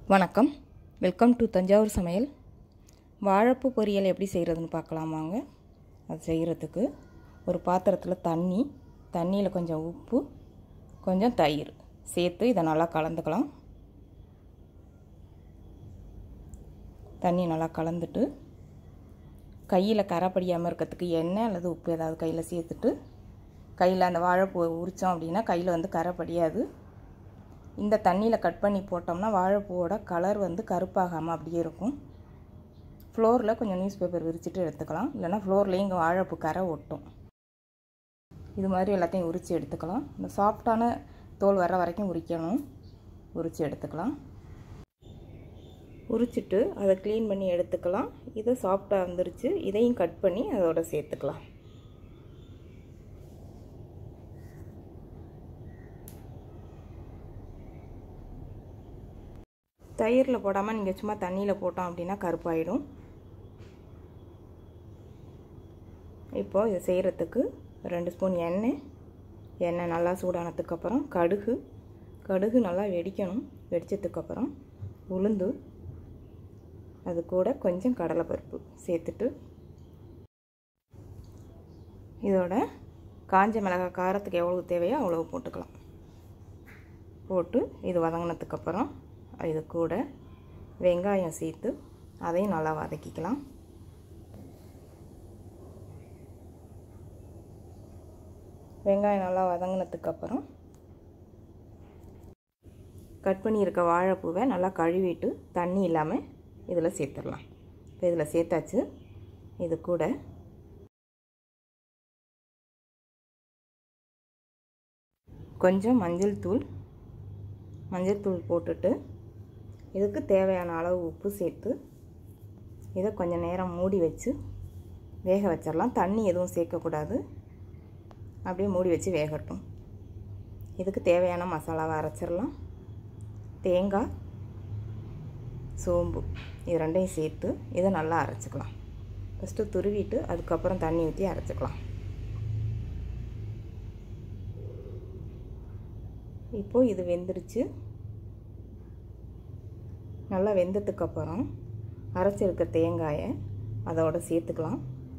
வணக்கம் welcome to Thanjavur சமையல் வாழைப்பூ பொரியல் எப்படி செய்கிறதுன்னு பார்க்கலாமாங்க அது செய்கிறதுக்கு ஒரு பாத்திரத்தில் தண்ணி தண்ணியில் கொஞ்சம் உப்பு கொஞ்சம் தயிர் சேர்த்து இதை நல்லா கலந்துக்கலாம் தண்ணி நல்லா கலந்துட்டு கையில் கரை படியாமல் இருக்கிறதுக்கு எண்ணெய் அல்லது உப்பு ஏதாவது கையில் சேர்த்துட்டு கையில் அந்த வாழைப்பூவை உரித்தோம் அப்படின்னா கையில் வந்து கரை படியாது இந்த தண்ணியில் கட் பண்ணி போட்டோம்னா வாழைப்பூவோட கலர் வந்து கருப்பாகாமல் அப்படியே இருக்கும் ஃப்ளோரில் கொஞ்சம் நியூஸ் பேப்பர் விரிச்சிட்டு எடுத்துக்கலாம் இல்லைனா ஃப்ளோர்லேயும் இங்கே வாழைப்பூ கரை ஒட்டும் இது மாதிரி எல்லாத்தையும் உரித்து எடுத்துக்கலாம் இந்த சாஃப்டான தோல் வர வரைக்கும் உரிக்கணும் உரித்து எடுத்துக்கலாம் உரிச்சிட்டு அதை க்ளீன் பண்ணி எடுத்துக்கலாம் இதை சாஃப்டாக வந்துருச்சு இதையும் கட் பண்ணி அதோட சேர்த்துக்கலாம் தயிரில் போடாமல் நீங்கள் சும்மா தண்ணியில் போட்டோம் அப்படின்னா கருப்பாயிடும் இப்போது இதை செய்கிறதுக்கு ரெண்டு ஸ்பூன் எண்ணெய் எண்ணெய் நல்லா சூடானதுக்கப்புறம் கடுகு கடுகு நல்லா வெடிக்கணும் வெடித்ததுக்கப்புறம் உளுந்து அது கூட கொஞ்சம் கடலைப்பருப்பு சேர்த்துட்டு இதோட காஞ்ச மிளகாய் காரத்துக்கு எவ்வளோ தேவையோ அவ்வளோ போட்டுக்கலாம் போட்டு இது வதங்கினதுக்கப்புறம் இது கூட வெங்காயம் சேர்த்து அதையும் நல்லா வதக்கிக்கலாம் வெங்காயம் நல்லா வதங்கினதுக்கப்புறம் கட் பண்ணியிருக்க வாழைப்பூவை நல்லா கழுவிட்டு தண்ணி இல்லாமல் இதில் சேர்த்துடலாம் இப்போ இதில் சேர்த்தாச்சு இது கூட கொஞ்சம் மஞ்சள் தூள் மஞ்சள் தூள் போட்டுட்டு இதுக்கு தேவையான அளவு உப்பு சேர்த்து இதை கொஞ்சம் நேரம் மூடி வச்சு வேக வச்சிடலாம் தண்ணி எதுவும் சேர்க்கக்கூடாது அப்படியே மூடி வச்சு வேகட்டும் இதுக்கு தேவையான மசாலாவை அரைச்சிடலாம் தேங்காய் சோம்பு இது ரெண்டையும் சேர்த்து இதை நல்லா அரைச்சிக்கலாம் ஃபஸ்ட்டு துருவிட்டு அதுக்கப்புறம் தண்ணி ஊற்றி அரைச்சிக்கலாம் இப்போது இது வெந்துருச்சு நல்லா வெந்ததுக்கப்புறம் அரைச்சிருக்க தேங்காயை அதோட சேர்த்துக்கலாம்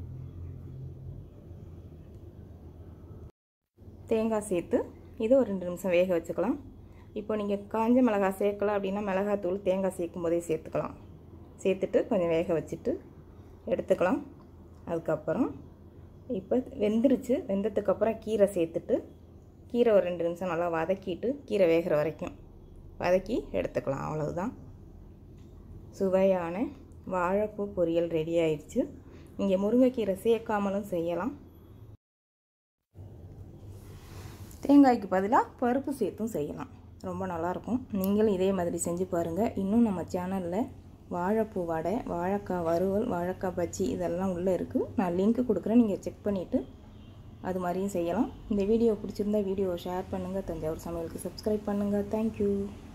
தேங்காய் சேர்த்து இது ஒரு ரெண்டு நிமிஷம் வேக வச்சுக்கலாம் இப்போ நீங்கள் காஞ்ச மிளகாய் சேர்க்கல அப்படின்னா மிளகாத்தூள் தேங்காய் சேர்க்கும் போதே சேர்த்துக்கலாம் சேர்த்துட்டு கொஞ்சம் வேக வச்சுட்டு எடுத்துக்கலாம் அதுக்கப்புறம் இப்போ வெந்துருச்சு வெந்ததுக்கப்புறம் கீரை சேர்த்துட்டு கீரை ஒரு ரெண்டு நிமிஷம் நல்லா வதக்கிட்டு கீரை வேகிற வரைக்கும் வதக்கி எடுத்துக்கலாம் அவ்வளவுதான் சுவையான வாழைப்பூ பொரியல் ரெடி ஆயிடுச்சு இங்கே முருங்கைக்கீரை சேர்க்காமலும் செய்யலாம் தேங்காய்க்கு பதிலாக பருப்பு சேர்த்தும் செய்யலாம் ரொம்ப நல்லாயிருக்கும் நீங்களும் இதே மாதிரி செஞ்சு பாருங்கள் இன்னும் நம்ம சேனலில் வாழைப்பூ வடை வாழைக்காய் வறுவல் வாழைக்காய் பஜ்ஜி இதெல்லாம் உள்ளே இருக்குது நான் லிங்க் கொடுக்குறேன் நீங்கள் செக் பண்ணிவிட்டு அது மாதிரியும் செய்யலாம் இந்த வீடியோ பிடிச்சிருந்தா வீடியோவை ஷேர் பண்ணுங்கள் தஞ்சாவூர் சமையலுக்கு சப்ஸ்கிரைப் பண்ணுங்கள் தேங்க்யூ